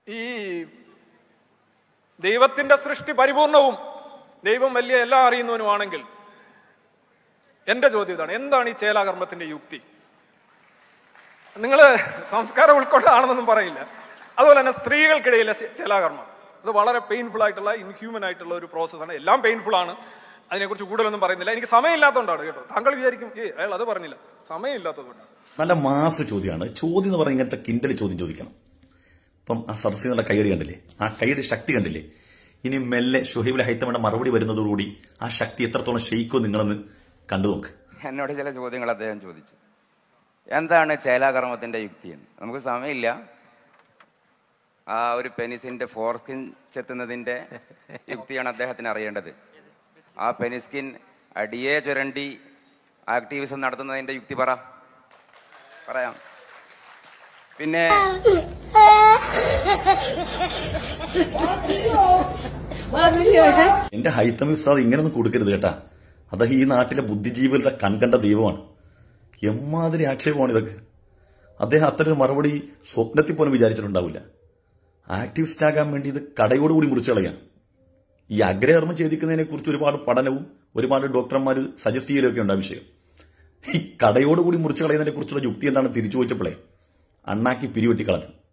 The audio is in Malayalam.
ഈ ദൈവത്തിന്റെ സൃഷ്ടി പരിപൂർണവും ദൈവം വലിയ എല്ലാം അറിയുന്നവനുമാണെങ്കിൽ എന്റെ ചോദ്യം ഇതാണ് എന്താണ് ഈ ചേലാകർമ്മത്തിന്റെ യുക്തി നിങ്ങൾ സംസ്കാരം ഉൾക്കൊണ്ടാണെന്നൊന്നും പറയില്ല അതുപോലെ തന്നെ സ്ത്രീകൾക്കിടയിലെ ചെ- ചേലാകർമ്മം അത് വളരെ പെയിൻഫുൾ ആയിട്ടുള്ള ഇൻഹ്യൂമൻ ആയിട്ടുള്ള ഒരു പ്രോസസ്സാണ് എല്ലാം പെയിൻഫുൾ ആണ് അതിനെക്കുറിച്ച് കൂടുതലൊന്നും പറയുന്നില്ല എനിക്ക് സമയമില്ലാത്തതുകൊണ്ടാണ് കേട്ടോ താങ്കൾ വിചാരിക്കും ഏ അയാൾ അത് പറഞ്ഞില്ല സമയമില്ലാത്തതുകൊണ്ടാണ് നല്ല മാസ് ചോദ്യമാണ് ചോദ്യം എന്ന് പറഞ്ഞാൽ ഇങ്ങനത്തെ കിൻഡൽ ചോദ്യം ചോദിക്കണം ഇപ്പം ആ സദസ്സിൽ നിന്നുള്ള കൈയടി കണ്ടില്ലേ ആ കൈയടി ശക്തി കണ്ടില്ലേ ഇനി മെല്ലെ ഷുഹൈബുൽ ഹൈത്തമയുടെ മറുപടി വരുന്നതോടുകൂടി ആ ശക്തി എത്രത്തോളം ക്ഷയിക്കോ നിങ്ങളെന്ന് കണ്ടു നോക്ക് എന്നോട് ചില ചോദ്യങ്ങൾ അദ്ദേഹം ചോദിച്ചു എന്താണ് ചേലാകർമ്മത്തിന്റെ യുക്തി എന്ന് നമുക്ക് സമയമില്ല ആ ഒരു പെനിസിന്റെ ഫോർസ്കിൻ ചെത്തുന്നതിന്റെ യുക്തിയാണ് അദ്ദേഹത്തിന് അറിയേണ്ടത് ആ പെനിസ്കിൻ അടിയെ ചുരണ്ടി ആക്ടിവിസം നടത്തുന്നതിന്റെ യുക്തി പറ പറയാം പിന്നെ എന്റെ ഹൈത്തമി ഉസ്താദ് ഇങ്ങനൊന്നും കൊടുക്കരുത് കേട്ടാ അദ്ദേഹം ഈ നാട്ടിലെ ബുദ്ധിജീവികളുടെ കൺകണ്ട ദൈവമാണ് എമ്മാതിരി ആക്ഷേപമാണ് ഇതൊക്കെ അദ്ദേഹം അത്തരം മറുപടി സ്വപ്നത്തിൽ പോലും വിചാരിച്ചിട്ടുണ്ടാവില്ല ആക്ടിവിസ്റ്റ് ആകാൻ വേണ്ടി ഇത് കടയോടുകൂടി മുറിച്ചു കളയാം ഈ അഗ്രകർമ്മം ചെയ്തിക്കുന്നതിനെ കുറിച്ച് ഒരുപാട് പഠനവും ഒരുപാട് ഡോക്ടർമാർ സജസ്റ്റ് ചെയ്യലൊക്കെ ഉണ്ട് ആ വിഷയം ഈ കടയോടുകൂടി മുറിച്ചു കളയുന്നതിനെ കുറിച്ചുള്ള യുക്തി എന്താണ് തിരിച്ചു ചോദിച്ചപ്പോഴേ അണ്ണാക്കി പിരിവെട്ടി കളഞ്ഞു